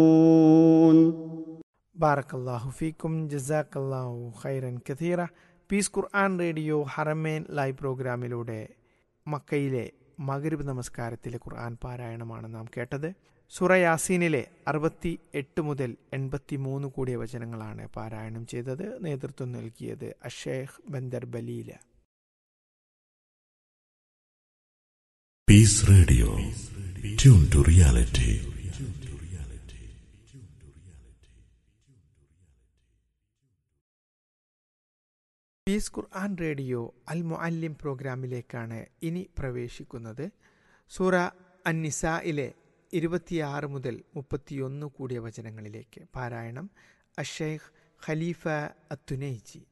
ബാറക്കല്ലാഹു ഫീക്കും ജസാക്കല്ലാഹു ഖൈറൻ കഥീറ പീസ് ഖുർആൻ റേഡിയോ ഹറമേൻ ലൈവ് പ്രോഗ്രാമിലൂടെ മക്കയിലെ മകരീബ് നമസ്കാരത്തിലെ ഖുർആൻ പാരായണമാണ് നാം കേട്ടത് സുറ യാസീനിലെ അറുപത്തി എട്ട് മുതൽ എൺപത്തി മൂന്ന് കൂടിയ വചനങ്ങളാണ് പാരായണം ചെയ്തത് നേതൃത്വം നൽകിയത് അഷേഖ് Bandar Baleela Peace Radio. Tune to reality. Peace Quran radio അൽ മുഅല്ലിം പ്രോഗ്രാമിലേക്കാണ് ഇനി പ്രവേശിക്കുന്നത് സൂറ അന്നിസയിലെ ഇരുപത്തിയാറ് മുതൽ മുപ്പത്തിയൊന്ന് കൂടിയ വചനങ്ങളിലേക്ക് പാരായണം അഷേഖ് ഖലീഫ അത്തുനൈജി